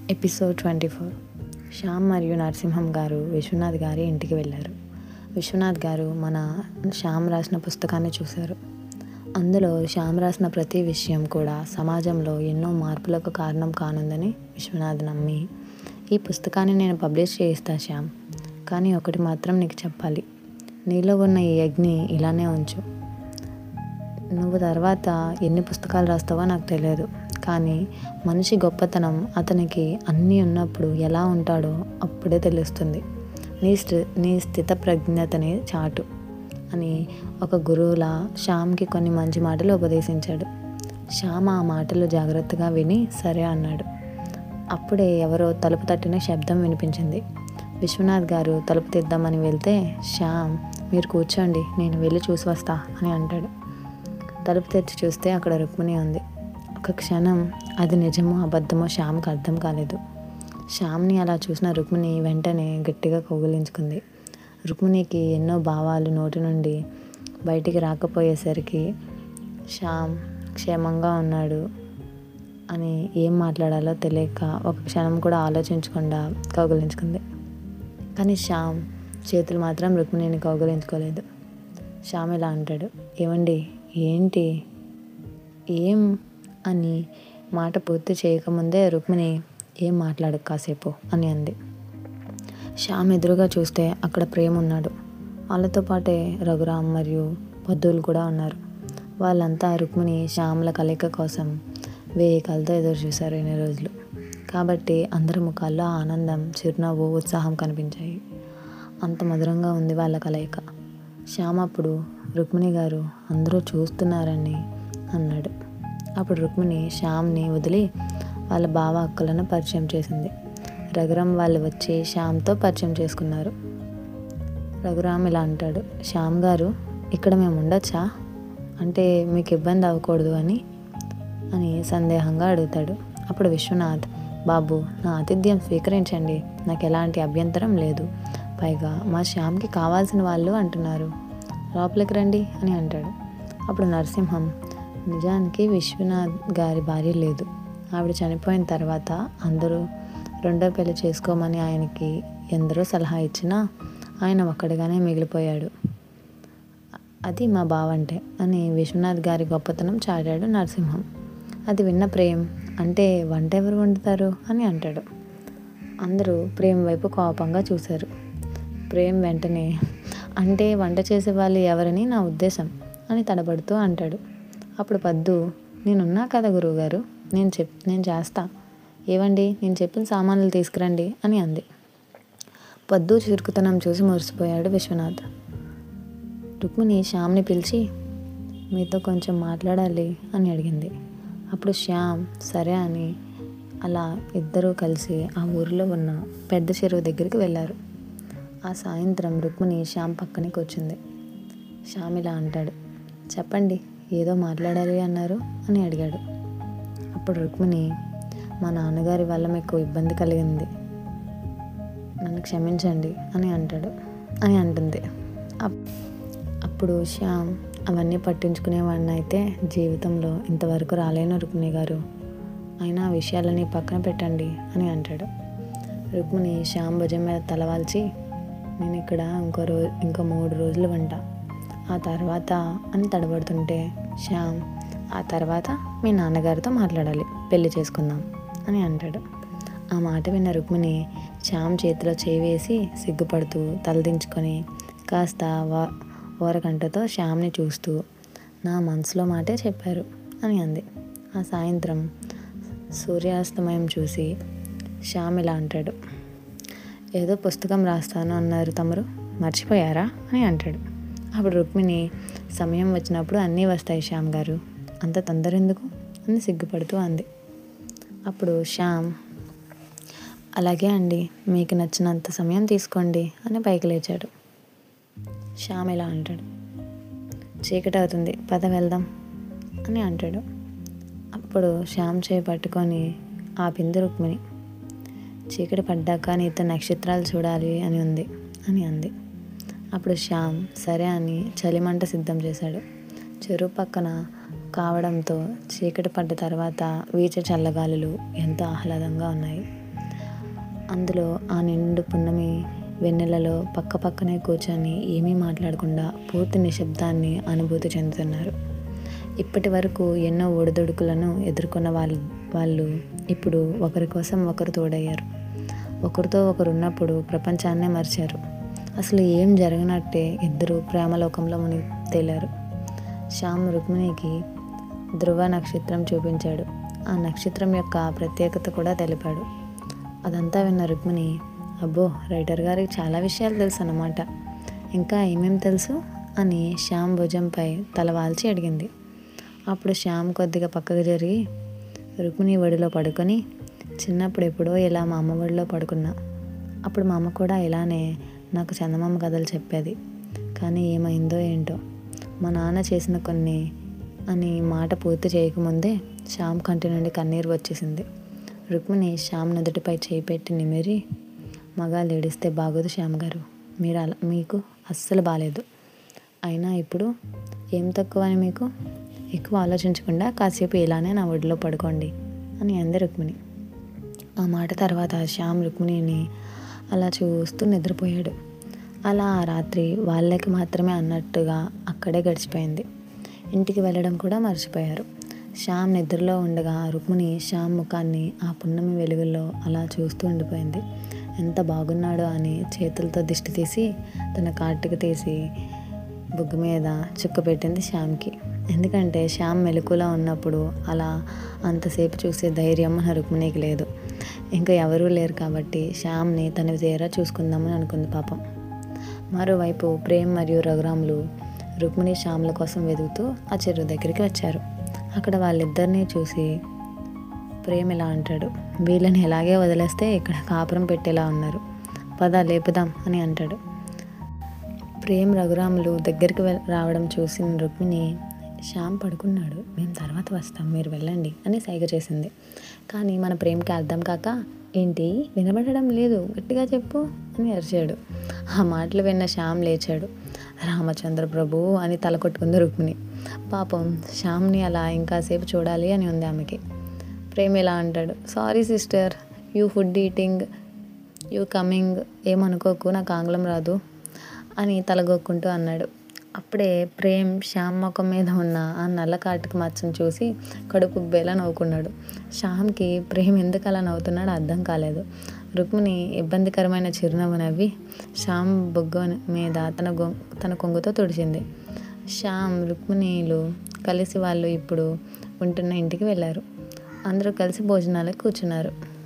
episode twenty four Shyam మరియు నరసింహం గారు విశ్వనాథ్ గారి ఇంటికి వెళ్ళారు విశ్వనాథ్ గారు మన శ్యామ్ రాసిన పుస్తకాన్ని చూశారు అందులో శ్యామ్ రాసిన ప్రతి విషయం కూడా సమాజంలో ఎన్నో మార్పులకు కారణం కానుందని విశ్వనాథ్ నమ్మి ఈ పుస్తకాన్ని నేను పబ్లిష్ చేయిస్తా శ్యామ్ కానీ ఒకటి మాత్రం నీకు చెప్పాలి నీలో ఉన్న ఈ అగ్ని ఇలానే ఉంచు నువ్వు తర్వాత ఎన్ని పుస్తకాలు రాస్తావో నాకు తెలియదు కానీ మనిషి గొప్పతనం అతనికి అన్నీ ఉన్నప్పుడు ఎలా ఉంటాడో అప్పుడే తెలుస్తుంది నీ స్థి నీ స్థిత ప్రజ్ఞతని చాటు అని ఒక గురువులా శ్యామ్కి కొన్ని మంచి మాటలు ఉపదేశించాడు శ్యామ్ ఆ మాటలు జాగ్రత్తగా విని సరే అన్నాడు అప్పుడే ఎవరో తలుపు తట్టిన శబ్దం వినిపించింది విశ్వనాథ్ గారు తలుపు తీద్దామని వెళ్తే శ్యామ్ మీరు కూర్చోండి నేను వెళ్ళి చూసి వస్తా అని అంటాడు తలుపు తెరిచి చూస్తే అక్కడ రుక్మిణి ఉంది ఒక క్షణం అది నిజమో అబద్ధమో శ్యామ్కి అర్థం కాలేదు శ్యామ్ని అలా చూసిన రుక్మిణి వెంటనే గట్టిగా కౌగిలించుకుంది రుక్మిణికి ఎన్నో భావాలు నోటి నుండి బయటికి రాకపోయేసరికి శ్యామ్ క్షేమంగా ఉన్నాడు అని ఏం మాట్లాడాలో తెలియక ఒక క్షణం కూడా ఆలోచించకుండా కౌగిలించుకుంది కానీ శ్యామ్ చేతులు మాత్రం రుక్మిణిని కౌగిలించుకోలేదు శ్యామ్ ఇలా అంటాడు ఏమండి ఏంటి ఏం అని మాట పూర్తి చేయకముందే రుక్మిణి ఏం మాట్లాడు కాసేపు అని అంది శ్యామ్ ఎదురుగా చూస్తే అక్కడ ప్రేమ ఉన్నాడు వాళ్ళతో పాటే రఘురామ్ మరియు పద్దులు కూడా ఉన్నారు వాళ్ళంతా రుక్మిణి శ్యామ్ల కలయిక కోసం వేయి కలతో ఎదురు చూశారు ఎన్ని రోజులు కాబట్టి అందరి ముఖాల్లో ఆనందం చిరునవ్వు ఉత్సాహం కనిపించాయి అంత మధురంగా ఉంది వాళ్ళ కలయిక శ్యామ్ అప్పుడు రుక్మిణి గారు అందరూ చూస్తున్నారని అన్నాడు అప్పుడు రుక్మిణి శ్యామ్ని వదిలి వాళ్ళ బావ అక్కలను పరిచయం చేసింది రఘురామ్ వాళ్ళు వచ్చి శ్యామ్తో పరిచయం చేసుకున్నారు రఘురామ్ ఇలా అంటాడు శ్యామ్ గారు ఇక్కడ మేము ఉండొచ్చా అంటే మీకు ఇబ్బంది అవ్వకూడదు అని అని సందేహంగా అడుగుతాడు అప్పుడు విశ్వనాథ్ బాబు నా ఆతిథ్యం స్వీకరించండి నాకు ఎలాంటి అభ్యంతరం లేదు పైగా మా శ్యామ్కి కావాల్సిన వాళ్ళు అంటున్నారు లోపలికి రండి అని అంటాడు అప్పుడు నరసింహం నిజానికి విశ్వనాథ్ గారి భార్య లేదు ఆవిడ చనిపోయిన తర్వాత అందరూ రెండో పెళ్లి చేసుకోమని ఆయనకి ఎందరో సలహా ఇచ్చినా ఆయన ఒక్కడిగానే మిగిలిపోయాడు అది మా బావంటే అని విశ్వనాథ్ గారి గొప్పతనం చాటాడు నరసింహం అది విన్న ప్రేమ్ అంటే వంట ఎవరు వండుతారు అని అంటాడు అందరూ ప్రేమ్ వైపు కోపంగా చూశారు ప్రేమ్ వెంటనే అంటే వంట చేసే వాళ్ళు ఎవరని నా ఉద్దేశం అని తడబడుతూ అంటాడు అప్పుడు పద్దు నేనున్నా కదా గురువుగారు నేను చెప్ నేను చేస్తా ఏవండి నేను చెప్పిన సామాన్లు తీసుకురండి అని అంది పద్దు చురుకుతనం చూసి మురిసిపోయాడు విశ్వనాథ్ రుక్మిణి శ్యామ్ని పిలిచి మీతో కొంచెం మాట్లాడాలి అని అడిగింది అప్పుడు శ్యామ్ సరే అని అలా ఇద్దరూ కలిసి ఆ ఊరిలో ఉన్న పెద్ద చెరువు దగ్గరికి వెళ్ళారు ఆ సాయంత్రం రుక్మిణి శ్యామ్ పక్కనే కూర్చుంది శ్యామ్ ఇలా అంటాడు చెప్పండి ఏదో మాట్లాడాలి అన్నారు అని అడిగాడు అప్పుడు రుక్మిణి మా నాన్నగారి వల్ల మీకు ఇబ్బంది కలిగింది నన్ను క్షమించండి అని అంటాడు అని అంటుంది అప్- అప్పుడు శ్యామ్ అవన్నీ పట్టించుకునేవాడిని అయితే జీవితంలో ఇంతవరకు రాలేను రుక్మిణి గారు అయినా ఆ విషయాలని పక్కన పెట్టండి అని అంటాడు రుక్మిణి శ్యామ్ భుజం మీద తలవాల్చి నేను ఇక్కడ ఇంకో రో ఇంకో మూడు రోజులు వంట ఆ తర్వాత అని తడబడుతుంటే శ్యామ్ ఆ తర్వాత మీ నాన్నగారితో మాట్లాడాలి పెళ్లి చేసుకుందాం అని అంటాడు ఆ మాట విన్న రుక్మిణి శ్యామ్ చేతిలో చేయి వేసి సిగ్గుపడుతూ తలదించుకొని కాస్త వా ఓరగంటతో శ్యామ్ని చూస్తూ నా మనసులో మాటే చెప్పారు అని అంది ఆ సాయంత్రం సూర్యాస్తమయం చూసి శ్యామ్ ఇలా అంటాడు ఏదో పుస్తకం రాస్తాను అన్నారు తమరు మర్చిపోయారా అని అంటాడు అప్పుడు రుక్మిణి సమయం వచ్చినప్పుడు అన్నీ వస్తాయి శ్యామ్ గారు అంత తొందర ఎందుకు అని సిగ్గుపడుతూ అంది అప్పుడు శ్యామ్ అలాగే అండి మీకు నచ్చినంత సమయం తీసుకోండి అని పైకి లేచాడు శ్యామ్ ఇలా అంటాడు చీకటి అవుతుంది పద వెళ్దాం అని అంటాడు అప్పుడు శ్యామ్ చేయి పట్టుకొని ఆపింది రుక్మిణి చీకటి పడ్డాక నీతో నక్షత్రాలు చూడాలి అని ఉంది అని అంది అప్పుడు శ్యామ్ సరే అని చలిమంట సిద్ధం చేశాడు చెరువు పక్కన కావడంతో చీకటి పడ్డ తర్వాత వీచే చల్లగాలులు ఎంతో ఆహ్లాదంగా ఉన్నాయి అందులో ఆ నిండు పున్నమి వెన్నెలలో పక్క పక్కనే కూర్చొని ఏమీ మాట్లాడకుండా పూర్తి నిశ్శబ్దాన్ని అనుభూతి చెందుతున్నారు ఇప్పటి వరకు ఎన్నో ఒడిదొడుకులను ఎదుర్కొన్న వాళ్ళు వాళ్ళు ఇప్పుడు ఒకరి కోసం ఒకరు తోడయ్యారు ఒకరితో ఒకరు ఉన్నప్పుడు ప్రపంచాన్నే మర్చారు అసలు ఏం జరగనట్టే ఇద్దరు ప్రేమలోకంలో మునిగి తేలారు శ్యామ్ రుక్మిణికి ధ్రువ నక్షత్రం చూపించాడు ఆ నక్షత్రం యొక్క ప్రత్యేకత కూడా తెలిపాడు అదంతా విన్న రుక్మిణి అబ్బో రైటర్ గారికి చాలా విషయాలు తెలుసు అన్నమాట ఇంకా ఏమేం తెలుసు అని శ్యామ్ భుజంపై తల వాల్చి అడిగింది అప్పుడు శ్యామ్ కొద్దిగా పక్కకు జరిగి రుక్మిణి ఒడిలో పడుకొని చిన్నప్పుడు ఎప్పుడో ఇలా మా అమ్మ ఒడిలో పడుకున్నా అప్పుడు మా అమ్మ కూడా ఇలానే నాకు చందమామ కథలు చెప్పేది కానీ ఏమైందో ఏంటో మా నాన్న చేసిన కొన్ని అని మాట పూర్తి చేయకముందే శ్యామ్ కంటి నుండి కన్నీరు వచ్చేసింది రుక్మిణి శ్యామ్ నుదుటిపై చేయి పెట్టి నిమిరి మగాళ్ళు ఏడిస్తే బాగోదు శ్యామ్ గారు మీరు అలా మీకు అస్సలు బాగాలేదు అయినా ఇప్పుడు ఏం తక్కువ అని మీకు ఎక్కువ ఆలోచించకుండా కాసేపు ఇలానే నా ఒడిలో పడుకోండి అని అంది రుక్మిణి ఆ మాట తర్వాత శ్యామ్ రుక్మిణిని అలా చూస్తూ నిద్రపోయాడు అలా ఆ రాత్రి వాళ్ళకి మాత్రమే అన్నట్టుగా అక్కడే గడిచిపోయింది ఇంటికి వెళ్ళడం కూడా మర్చిపోయారు శ్యామ్ నిద్రలో ఉండగా రుక్మిణి శ్యామ్ ముఖాన్ని ఆ పున్నమి వెలుగుల్లో అలా చూస్తూ ఉండిపోయింది ఎంత బాగున్నాడో అని చేతులతో దిష్టి తీసి తన కాటుకు తీసి బుగ్గ మీద చుక్క పెట్టింది శ్యామ్కి ఎందుకంటే శ్యామ్ మెలకులా ఉన్నప్పుడు అలా అంతసేపు చూసే ధైర్యం మన రుక్మిణికి లేదు ఇంకా ఎవరూ లేరు కాబట్టి శ్యామ్ని తన తీరా చూసుకుందామని అనుకుంది పాపం మరోవైపు ప్రేమ్ మరియు రఘురాములు రుక్మిణి శ్యామ్ల కోసం వెతుకుతూ ఆ చెరువు దగ్గరికి వచ్చారు అక్కడ వాళ్ళిద్దరినీ చూసి ప్రేమ్ ఇలా అంటాడు వీళ్ళని ఎలాగే వదిలేస్తే ఇక్కడ కాపురం పెట్టేలా ఉన్నారు పద లేపుదాం అని అంటాడు ప్రేమ్ రఘురాములు దగ్గరికి వెల్ రావడం చూసిన రుక్మిణి శ్యామ్ పడుకున్నాడు మేము తర్వాత వస్తాం మీరు వెళ్ళండి అని సైగ చేసింది కానీ మన ప్రేమ్కి అర్థం కాక ఏంటి వినబడడం లేదు గట్టిగా చెప్పు అని అరిచాడు ఆ మాటలు విన్న శ్యామ్ లేచాడు రామచంద్ర ప్రభు అని తల కొట్టుకుంది రుక్మిణి పాపం శ్యామ్ని అలా ఇంకాసేపు చూడాలి అని ఉంది ఆమెకి ప్రేమ్ ఇలా అంటాడు sorry sister you food eating you coming ఏమనుకోకు నాకు ఆంగ్లం రాదు అని తలగొక్కుంటూ అన్నాడు అప్పుడే ప్రేమ్ శ్యామ్ ముఖం మీద ఉన్న ఆ నల్ల కాటుకు మచ్చను చూసి కడుపు ఉబ్బేలా నవ్వుకున్నాడు శ్యామ్కి ప్రేమ్ ఎందుకు అలా నవ్వుతున్నాడో అర్థం కాలేదు రుక్మిణి ఇబ్బందికరమైన చిరునవ్వు నవ్వి శ్యామ్ బొగ్గ మీద తన గొ తన కొంగుతో తుడిచింది శ్యామ్ రుక్మిణిలు కలిసి వాళ్ళు ఇప్పుడు ఉంటున్న ఇంటికి వెళ్ళారు అందరూ కలిసి భోజనాలకు కూర్చున్నారు